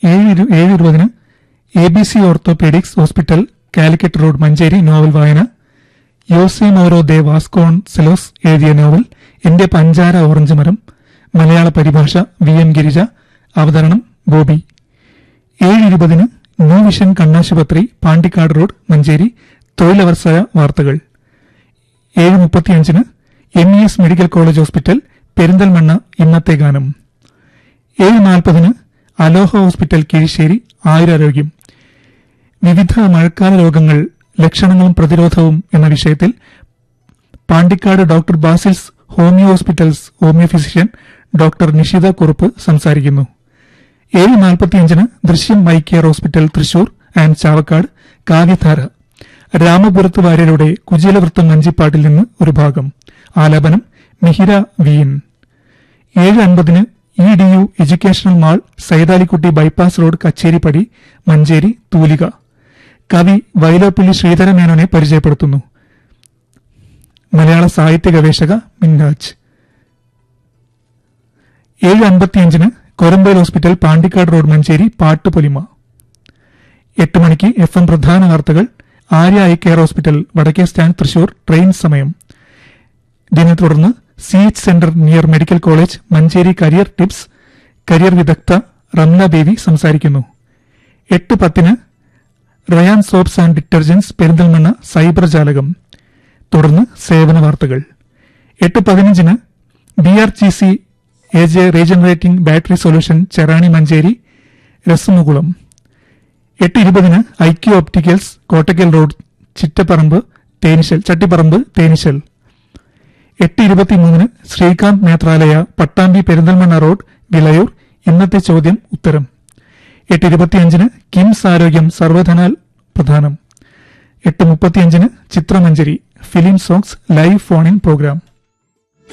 ഏഴ് ഇരു- ഏഴ് ഇരുപതിന് A B C orthopaedics hospital Calicut road Manjeri novel വായന യോസെ മോരോ ദേ വാസ്കോൺ സെലോസ് എഴുതിയ നോവൽ എന്റെ പഞ്ചാര ഓറഞ്ച് മരം മലയാള പരിഭാഷ വി എം ഗിരിജ അവതരണം ബോബി ഏഴ് ഇരുപതിന് ന്യൂ വിഷൻ കണ്ണാശുപത്രി പാണ്ടിക്കാട് റോഡ് മഞ്ചേരി തൊഴിലവസര വാർത്തകൾ ഏഴ് മുപ്പത്തിയഞ്ചിന് M E S medical college hospital Perinthalmanna ഇന്നത്തെ ഗാനം ഏഴ് നാൽപ്പതിന് അലോഹ ഹോസ്പിറ്റൽ കീഴ്ശ്ശേരി ആയുരാരോഗ്യം വിവിധ മഴക്കാല രോഗങ്ങൾ ലക്ഷണങ്ങളും പ്രതിരോധവും എന്ന വിഷയത്തിൽ Pandikkad doctor Basil's homoeo hospitals homoeo physician doctor Nishitha Kurup സംസാരിക്കുന്നു ഏഴ് നാൽപ്പത്തിയഞ്ചിന് Drishyam my care hospital Thrissur and Chavakkad Kavyadhara രാമപുരത്ത് വാര്യരുടെ കുചേലവൃത്തം വഞ്ചിപ്പാട്ടിൽ നിന്ന് ഒരു ഭാഗം ആലാപനം മിഹിര വിയിൻ ഏഴ് അൻപതിന് E D U educational mall Saithalikutty bypass road Kacheripadi Manjeri തൂലിക കവി വൈലോപ്പിള്ളി ശ്രീധരമേനോനെ പരിചയപ്പെടുത്തുന്നു മലയാള സാഹിത്യ ഗവേഷക മിൻഹാജ് ഏഴ് അൻപത്തിയഞ്ചിന് കൊരമ്പയിൽ ഹോസ്പിറ്റൽ പാണ്ടിക്കാട് റോഡ് മഞ്ചേരി പാട്ടുപൊലിമ എട്ട് മണിക്ക് എഫ് എം പ്രധാന വാർത്തകൾ ആര്യ ഐ കെയർ ഹോസ്പിറ്റൽ വടക്കേ സ്റ്റാൻഡ് തൃശൂർ ട്രെയിൻ സമയം ഇതിനെ തുടർന്ന് C H centre near medical college Manjeri career tips career വിദഗ്ധ റംല ബേബി സംസാരിക്കുന്നു എട്ട് പത്തിന് Ryan soaps and detergents Perinthalmanna cyber ജാലകം തുടർന്ന് സേവന വാർത്തകൾ എട്ട് പതിനഞ്ചിന് B R G C A J regenerating battery solution Cherani Manjeri രസമുകുളം എട്ട് ഇരുപതിന് IQ opticals Kottakkal road Chittapparamba Thenishal Chattiparamba Thenishal എട്ട് ഇരുപത്തിമൂന്നിന് ശ്രീകാന്ത് നേത്രാലയ പട്ടാമ്പി പെരിന്തൽമണ്ണ റോഡ് വിളയൂർ ഇന്നത്തെ ചോദ്യം ഉത്തരം എട്ട് ഇരുപത്തിയഞ്ചിന് കിംസ് ആരോഗ്യം സർവധനാൽ പ്രധാനം എട്ട് മുപ്പത്തിയഞ്ചിന് Chithramanjari film songs live phone in programme